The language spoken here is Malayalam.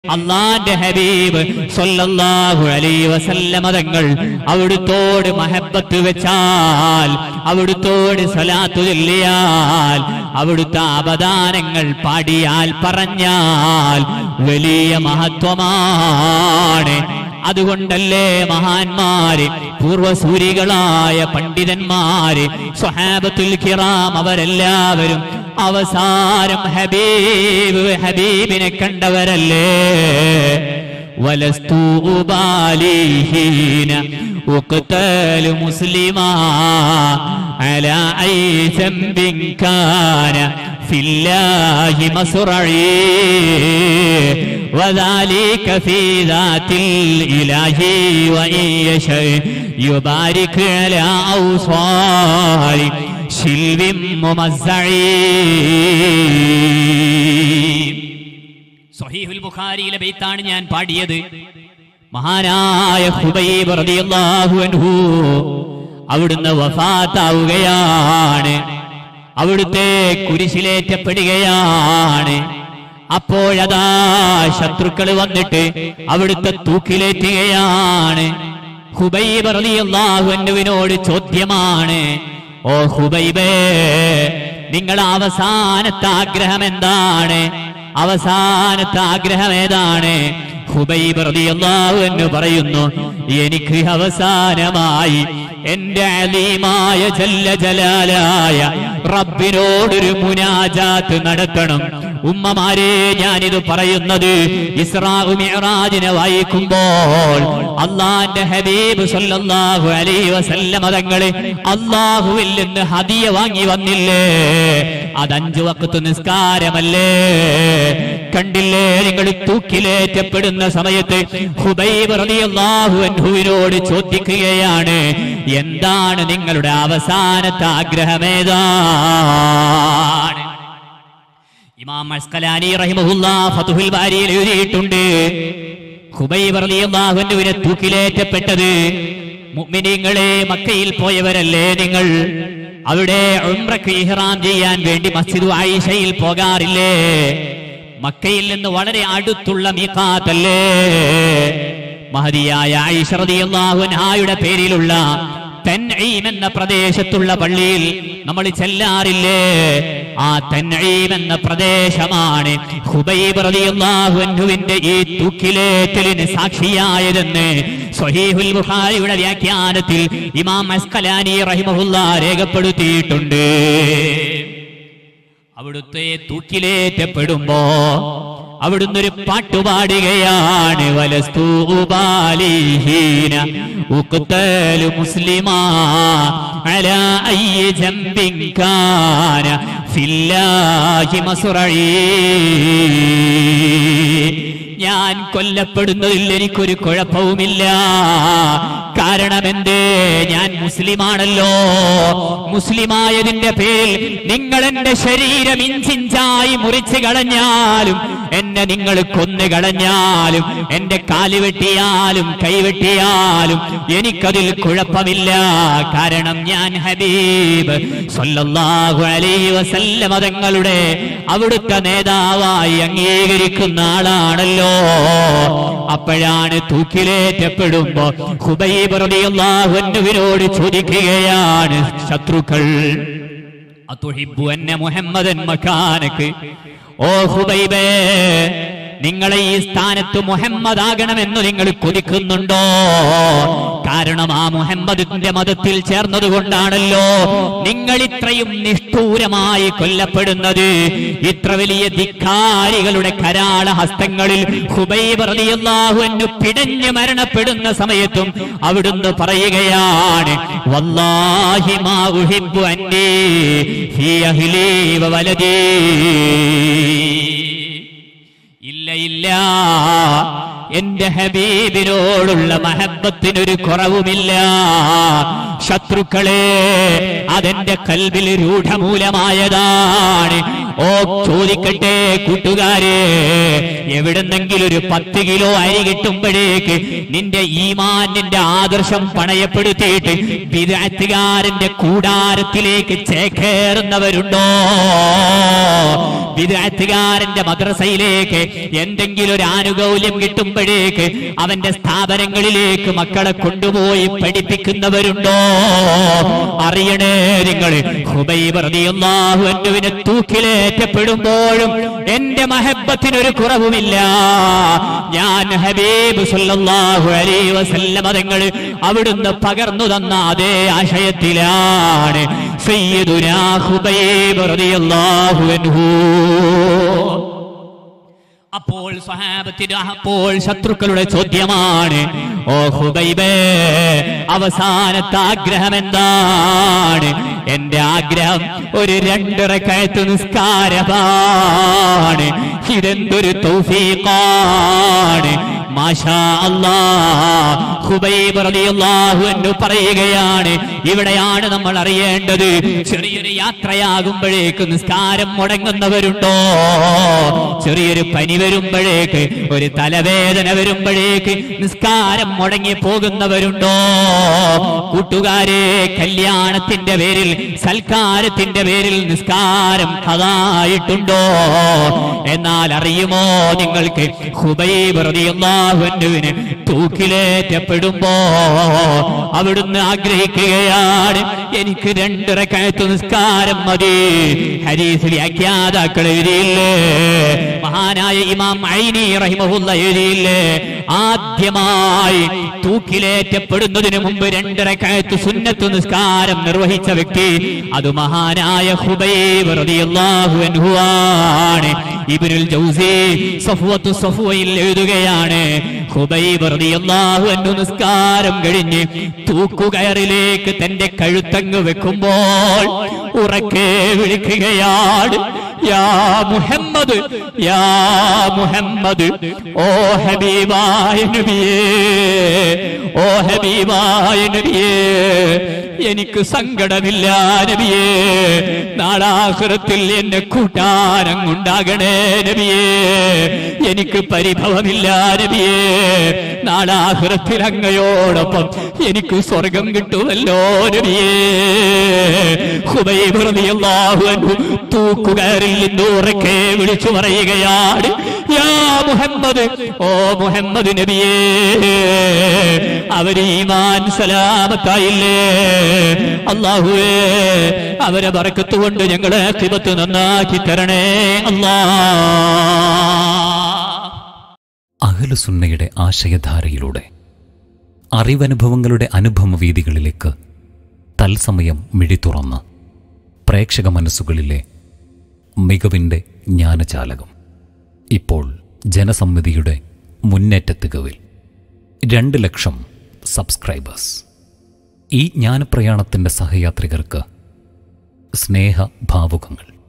അള്ളാന്റെ ഹബീബ് സല്ലല്ലാഹു അലൈഹി വസല്ലമ തങ്ങൾ അവിടുത്തോട് മഹബത്ത് വെച്ചാൽ അവിടുത്തോട് സലാത്തു ചൊല്ലിയാൽ അവിടുത്തെ അവദാനങ്ങൾ പാടിയാൽ പറഞ്ഞാൽ വലിയ മഹത്വമാണ് അതുകൊണ്ടല്ലേ മഹാന്മാര് പൂർവസൂരികളായ പണ്ഡിതന്മാര് സ്വഹാബത്തുൽ കിറാം അവരെല്ലാവരും അവസാനം ഹബീബ് ഹബീബിനെ കണ്ടവരല്ലേ വലസ്തു ഉബാലിഹീന ഉഖ്തൽ മുസ്ലിമാ അലാ ഐ ذنبٍ കാന ഫില്ലാഹി മസ്റഈ وذلك في ذات الإله وإن يشاء يبارك على أوصال شلو ممزعين സഹീഹുൽ ബുഖാരിയിലെ ബെയ്ത്താണ് ഞാൻ പാടിയത് മഹാനായ ഹുബൈബ് റളിയല്ലാഹു അൻഹു അവിടുന്ന് വഫാത്താവുകയാണ് അവിടുത്തെ കുരിശിലേറ്റപ്പെടുകയാണ് അപ്പോഴതാ ശത്രുക്കൾ വന്നിട്ട് അവിടുത്തെ തൂക്കിലേറ്റുകയാണ് ഹുബൈബ് റളിയല്ലാഹു അൻഹുവിനോട് ചോദ്യമാണ് ഓ ഹുബൈബേ നിങ്ങളുടെ അവസാനത്തെ ആഗ്രഹം എന്താണ് അവസാനത്തെ ആഗ്രഹം ഏതാണ് ഹുബൈബ് റളിയല്ലാഹു എന്ന് പറയുന്നു എനിക്ക് അവസാനമായി എന്റെ അലീമായ ജല്ല ജലാലായ റബ്ബിനോടൊരു മുനാജാത്ത് നടത്തണം ഉമ്മമാരെ ഞാനിത് പറയുന്നത് ഇസ്രാഹു മിഅറാജിനെ വായിക്കുമ്പോൾ അള്ളാന്റെ ഹബീബ് സല്ലല്ലാഹു അലൈഹി വസല്ലമ തങ്ങളെ അള്ളാഹുവിൽ നിന്ന് ഹദിയ വാങ്ങി വന്നില്ലേ അത് അഞ്ചു വക്കത്ത് നിസ്കാരമല്ലേ കണ്ടില്ലേ നിങ്ങൾ തൂക്കിലേറ്റപ്പെടുന്ന സമയത്ത് ഹുബൈബ് റളിയല്ലാഹു അൻഹുവിനോട് ചോദിക്കുകയാണ് എന്താണ് നിങ്ങളുടെ അവസാനത്തെ ആഗ്രഹമേതാണ് ഇമാം അസ്കലാനി റഹിമഹുല്ല ഫതുഹുൽ ബാരിയിൽ എഴുതിയിട്ടുണ്ട് ഹുബൈബ് റളിയല്ലാഹു അൻഹുവിനെ തൂക്കിലേറ്റപ്പെട്ടത് മുഅ്മിനീങ്ങളെ മക്കയിൽ പോയവരല്ലേ നിങ്ങൾ അവിടെ ഉംറക്ക് ഇഹ്റാം ചെയ്യാൻ വേണ്ടി മസ്ജിദ് ആയിഷയിൽ പോകാറില്ലേ മക്കയിൽ നിന്ന് വളരെ അടുത്തുള്ള മീഖാത്തല്ലേ മഹതിയായ ആയിഷ റളിയല്ലാഹു അൻഹായുടെ പേരിലുള്ള തൻഈം എന്ന പ്രദേശത്തുള്ള പള്ളിയിൽ നമ്മൾ ചെല്ലാറില്ലേ ആ തൻഈം എന്ന പ്രദേശമാണ് ഹുബൈബ് റളിയല്ലാഹു അൻഹുവിന്റെ ഈ തൂക്കിലേറ്റലിന് സാക്ഷിയായതെന്ന് സ്വഹീഹുൽ ബുഖാരിയുടെ വ്യാഖ്യാനത്തിൽ ഇമാം അസ്കലാനി റഹിമഹുല്ല രേഖപ്പെടുത്തിയിട്ടുണ്ട് അവിടുത്തെ തൂക്കിലേറ്റപ്പെടുമ്പോ അവിടുന്ന് ഒരു പാട്ടുപാടുകയാണ് വലസ്തൂബാലിഹീന ഉഖ്തലു മുസ്ലിമാ അലാ അയ്യി ജംബിൻ കാന ഫില്ലാഹി മസ്റഈ ഞാൻ കൊല്ലപ്പെടുന്നതിൽ എനിക്കൊരു കുഴപ്പവുമില്ല കാരണം എന്തേ ഞാൻ മുസ്ലിമാണല്ലോ മുസ്ലിമായതിന്റെ പേരിൽ നിങ്ങൾ എന്റെ ശരീരം ഇഞ്ചിഞ്ചായി മുറിച്ചു കളഞ്ഞാലും എന്നെ നിങ്ങൾ കൊന്നു കളഞ്ഞാലും എന്റെ കാല് വെട്ടിയാലും കൈവെട്ടിയാലും എനിക്കതിൽ കുഴപ്പമില്ല കാരണം ഞാൻ ഹബീബ് സല്ലല്ലാഹു അലൈഹി വസല്ലമ തങ്ങളുടെ അവിടുത്തെ നേതാവായി അംഗീകരിക്കുന്ന ആളാണല്ലോ അപ്പോഴാണ് തൂക്കിലേറ്റപ്പെടുമ്പോ ഹുബൈബ് റളിയല്ലാഹു അൻഹുവിനോട് ചോദിക്കുകയാണ് ശത്രുക്കൾ അതുഹിബ്ബു അന്ന മുഹമ്മദൻ മക്കാനക്ക് ഓ ഹുബൈബേ നിങ്ങളെ ഈ സ്ഥാനത്ത് മുഹമ്മദ് ആകണമെന്ന് നിങ്ങൾ കൊതിക്കുന്നുണ്ടോ കാരണം ആ മുഹമ്മദിന്റെ മതത്തിൽ ചേർന്നത് കൊണ്ടാണല്ലോ നിങ്ങൾ ഇത്രയും നിഷ്ഠൂരമായി കൊല്ലപ്പെടുന്നത് ഇത്ര വലിയ ധിക്കാരികളുടെ കരാള ഹസ്തങ്ങളിൽ ഹുബൈബ് റളിയല്ലാഹു അൻഹു പിടഞ്ഞു മരണപ്പെടുന്ന സമയത്തും അവിടുന്ന് പറയുകയാണ് വല്ലാഹി മാ ഉഹിബ്ബു അന്നീ ഫീ അഹ്ലി വ വലദീ ഇല്ല ഇല്ല എന്റെ ഹബീബിനോടുള്ള മഹബത്തിനൊരു കുറവുമില്ല ശത്രുക്കളെ അതെന്റെ കൽവിൽ രൂഢമൂലമായതാണ് ഓ ചോദിക്കട്ടെ കൂട്ടുകാരെ എവിടുന്നെങ്കിലും ഒരു പത്ത് കിലോ അരി കിട്ടുമ്പോഴേക്ക് നിന്റെ ഈമാൻ നിന്റെ ആദർശം പണയപ്പെടുത്തിയിട്ട് വിദഗ്ധകാരന്റെ കൂടാരത്തിലേക്ക് ചേക്കേറുന്നവരുണ്ടോ വിദഗ്ധകാരന്റെ മദ്രസയിലേക്ക് എന്തെങ്കിലും ഒരു ആനുകൂല്യം കിട്ടുമ്പോഴേക്ക് അവന്റെ സ്ഥാപനങ്ങളിലേക്ക് മക്കളെ കൊണ്ടുപോയി പഠിപ്പിക്കുന്നവരുണ്ടോ അറിയണേ നിങ്ങൾ ഹുബൈബിനെ തൂക്കിലേറ്റപ്പെടുമ്പോഴും എന്റെ മഹബത്തിനൊരു കുറവുമില്ല ഞാൻ ഹബീബ് സല്ലല്ലാഹു അലൈഹി വസല്ലമ തങ്ങൾ അവിടുന്ന് പകർന്നു തന്ന അതേ ആശയത്തിലാണ് സയ്യിദുനാ ഹുബൈബ് റളിയല്ലാഹു അൻഹു അപ്പോൾ സ്വഹാബത്തിന് അപ്പോൾ ശത്രുക്കളുടെ ചോദ്യമാണ് ഓ ഹുബൈബേ അവസാനത്തെ ആഗ്രഹം എന്താണ് എന്റെ ആഗ്രഹം ഒരു രണ്ടിറക്കയത്ത് നിസ്കാരമാണ് ഇതെന്തൊരു തൗഫീഖാണ് മാഷാ അല്ലാ ഹുബൈബ് റളിയല്ലാഹു അൻഹു പറയുകയാണ് ഇവിടെയാണ് നമ്മൾ അറിയേണ്ടത് ചെറിയൊരു യാത്രയാകുമ്പോഴേക്ക് നിസ്കാരം മുടങ്ങുന്നവരുണ്ടോ ചെറിയൊരു പനി വരുമ്പോഴേക്ക് ഒരു തലവേദന വരുമ്പോഴേക്ക് നിസ്കാരം മുടങ്ങി പോകുന്നവരുണ്ടോ കൂട്ടുകാരെ കല്യാണത്തിന്റെ പേരിൽ സൽക്കാരത്തിന്റെ പേരിൽ നിസ്കാരം കഥായിട്ടുണ്ടോ എന്നാൽ അറിയുമോ നിങ്ങൾക്ക് ഹുബൈബ് റളിയല്ലാഹുവിന് തൂക്കിലേറ്റപ്പെടുമ്പോ അവിടുന്ന് ആഗ്രഹിക്കുകയാണ് എനിക്ക് രണ്ടിറക്കയത്ത് നിസ്കാരം മതി ഹരീസിൽ അജ്ഞാതാക്കൾ എഴുതിയില്ലേ മഹാനായ ഇമാം ഐനി റഹിമഹുല്ല എഴുതിയില്ലേ ആദ്യമായി തൂക്കിലേറ്റപ്പെടുന്നതിന് മുമ്പ് രണ്ടിറക്കയത്ത് സുന്നത്ത് നിസ്കാരം നിർവഹിച്ച വ്യക്തി അത് മഹാനായ ഹുബൈബ് റളിയല്ലാഹു അൻഹു ആണ് ഇബ്നുൽ ജൗസി സഫ്വത്തു സഫ്വയിൽ എഴുതുകയാണ് ഹുബൈബ് റളിയല്ലാഹു അൻഹു നിസ്കാരം കഴിഞ്ഞ് തൂക്കുകയറിലേക്ക് തന്റെ കഴുത്തങ്ങ് വെക്കുമ്പോൾ ഉറക്കെ വിളിക്കുകയാണ് യാ മുഹമ്മദ് യാ മുഹമ്മദ് ഓ ഹബീബായ നബിയേ ഓ ഹബീബായ നബിയേ എനിക്ക് സങ്കടമില്ല നബിയേ നാളാഹുറത്തിൽ എന്നെ കൂട്ടാനങ്ങുണ്ടാകണേ നബിയേ എനിക്ക് പരിഭവമില്ല നബിയേ നാളാഹുറത്തിൽ അങ്ങയോടൊപ്പം എനിക്ക് സ്വർഗം കിട്ടുമല്ലോ നബിയേ ഹുബൈബ് റളിയല്ലാഹു അൻഹു തൂക്കുകയറിൽ നിന്ന് ഉറക്കെ വിളിച്ചു പറയുകയാണ് യാ മുഹമ്മദ് ഓ മുഹമ്മദ് നബിയേ അവര് ഈമാൻ സലാമത്തായില്ലേ അള്ളാഹുവേ അവരെ ബറക്കത്ത് കൊണ്ട് ഞങ്ങളെ കിബത്ത് നന്നാക്കി തരണേ അല്ലാ അഹലുസുന്നയുടെ ആശയധാരയിലൂടെ അറിവനുഭവങ്ങളുടെ അനുഭവവീതികളിലേക്ക് തത്സമയം മിഴി തുറന്ന് പ്രേക്ഷക മനസ്സുകളിലെ മികവിൻ്റെ ജ്ഞാനചാലകം ഇപ്പോൾ ജനസമ്മതിയുടെ മുന്നേറ്റത്തികവിൽ രണ്ട് ലക്ഷം സബ്സ്ക്രൈബേഴ്സ് ഈ ജ്ഞാനപ്രയാണത്തിൻ്റെ സഹയാത്രികർക്ക് സ്നേഹഭാവുകങ്ങൾ